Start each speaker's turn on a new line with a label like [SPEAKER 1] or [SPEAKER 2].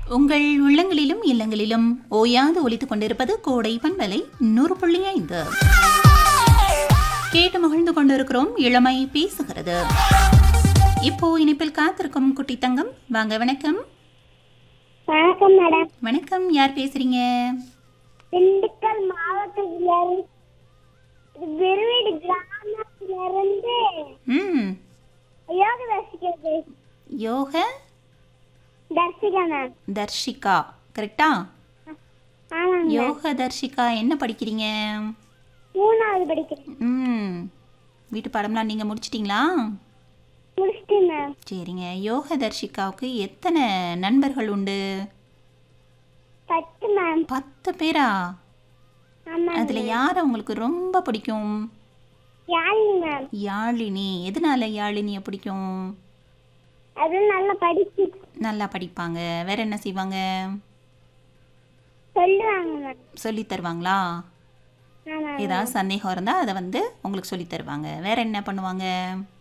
[SPEAKER 1] உங்கள் உள்ளங்களிலும் இல்லங்களிலும் ஓயாது ஒலித்துக் கொண்டிருப்பது கோடை பண்பலை நூறு புள்ளி ஐந்து கேட்டு மகிழ்ந்து கொண்டிருக்கிறோம் இளமை பேசுகிறது இப்போ இனிப்பில் காத்திருக்கும் குட்டி தங்கம் வாங்க வணக்கம்
[SPEAKER 2] வணக்கம் மேடம்
[SPEAKER 1] வணக்கம் யார் பேசுறீங்க
[SPEAKER 2] திண்டுக்கல் மாவட்டத்திலிருந்து பெருவீடு கிராமத்திலிருந்து
[SPEAKER 1] ம்
[SPEAKER 2] யோக தர்சிக்கிறது
[SPEAKER 1] யோக
[SPEAKER 2] தர்சிகா மேம்
[SPEAKER 1] தர்ஷிகா கரெக்டா
[SPEAKER 2] ஆமாங்க
[SPEAKER 1] யோக தர்ஷிகா என்ன படிக்கிறீங்க
[SPEAKER 2] மூணாவது படிக்கிறேன்
[SPEAKER 1] ம் வீட்டு பாடம்லாம் நீங்கள் முடிச்சிட்டிங்களா
[SPEAKER 2] முடிச்சிட்டேன் மேம்
[SPEAKER 1] சரிங்க யோக தர்ஷிகாவுக்கு எத்தனை நண்பர்கள் உண்டு
[SPEAKER 2] பத்து மேம்
[SPEAKER 1] பத்து பேரா
[SPEAKER 2] ஆமாங்க
[SPEAKER 1] அதில் யாரை உங்களுக்கு ரொம்ப பிடிக்கும்
[SPEAKER 2] யாழினி மேம்
[SPEAKER 1] யாழினி எதனால யாழினியை பிடிக்கும்
[SPEAKER 2] அது நல்லா படிச்சு
[SPEAKER 1] நல்லா படிப்பாங்க வேற என்ன செய்வாங்க
[SPEAKER 2] சொல்லுவாங்க மேம்
[SPEAKER 1] சொல்லி தருவாங்களா
[SPEAKER 2] ஆமாம்
[SPEAKER 1] ஏதாவது சந்தேகம் இருந்தால் அதை வந்து உங்களுக்கு சொல்லி தருவாங்க வேற என்ன பண்ணுவாங்க